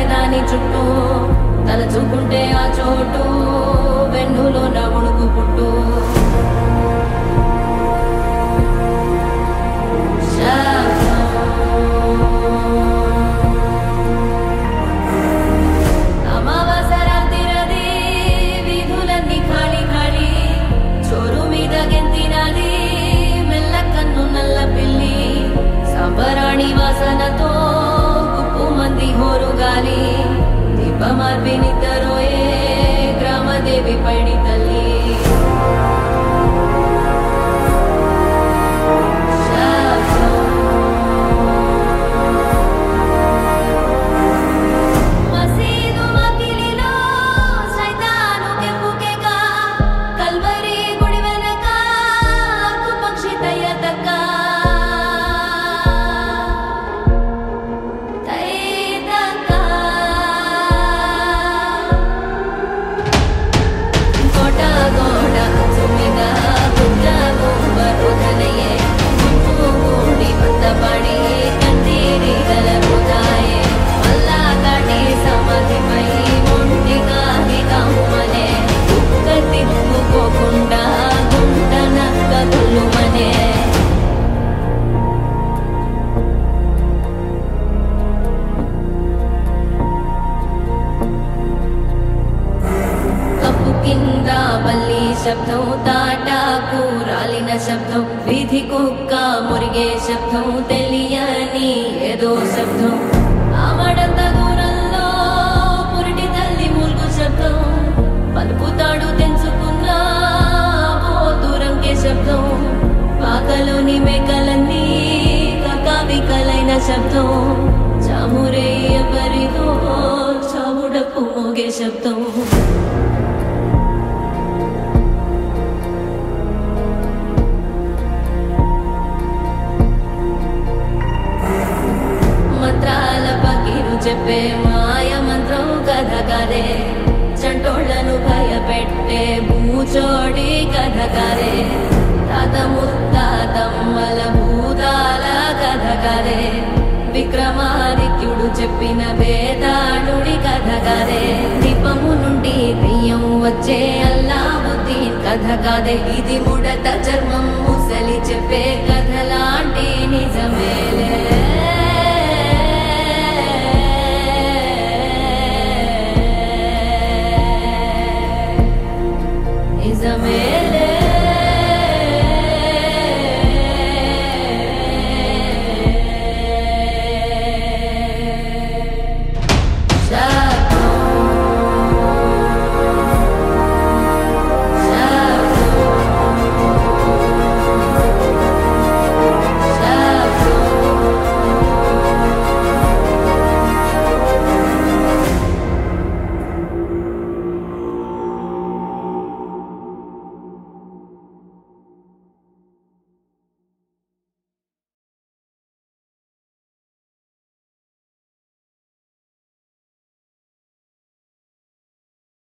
దాని చుట్టూ తలచుకుంటే ఆ చోటు వెన్నులో నవుడుకు పుట్టు అమావాసరాత్రిరది వీధులన్నీ ఖాళీ ఖాళీ చోరు మీద గెంతినది మెల్ల కన్ను నల్ల పిల్లి సంబరాణి వాసనతో ఉప్పు మంది హోరు గాలి దీపమార్పి నిద్రరోయే గ్రామదేవి పైడి తల్లి మసీదు మకిలిలో సైతాను కెంపుకెగ కల్వరి గుడి వెనక అక్కు పక్షి తయ్యతక్క తయ్యతక్క కోట గోడ సుమిద గుడ్డ గుంబరుధనయే గుంపు గూడి బద్దపడి కందిరి గలరుదాయే మల్లా కాటి సమాధిపై మొండిగా నిగమ్మనే కుక్క తిప్పుకోకుండా గుంట నక్క గుల్లుమనే కప్పు కింద బల్లి శబ్దం తాటాకు రాలిన శబ్దం వీధి కుక్క మురిగే శబ్దం తెలియని ఏదో శబ్దం ఆమడంత దూరంలో పురిటి తల్లి మూల్గు శబ్దం పలుపుతాడు తెంచుకున్న దూరంకే శబ్దం పాకలోని మేకలన్నీ కకావికలైన శబ్దం చామురే ఎవరిదో చావుడపు మోగే శబ్దం మంత్రాల పకీరు చెప్పే మాయ మంత్రం కథ కదే చంటోళ్లను భయపెట్టే భూచోడి కథ కదే తాత ముత్తాతమ్మల భూతాల కథ కదే విక్రమాదిత్యుడు చెప్పిన వేదాడుడి కథ కదే దీపము నుండి దెయ్యం వచ్చే అల్లావుద్దీన్ కథ కాదే ఇది ముడత చర్మం ముసలి చెప్పే కథ లాంటి నిజమేలే నిజమేలే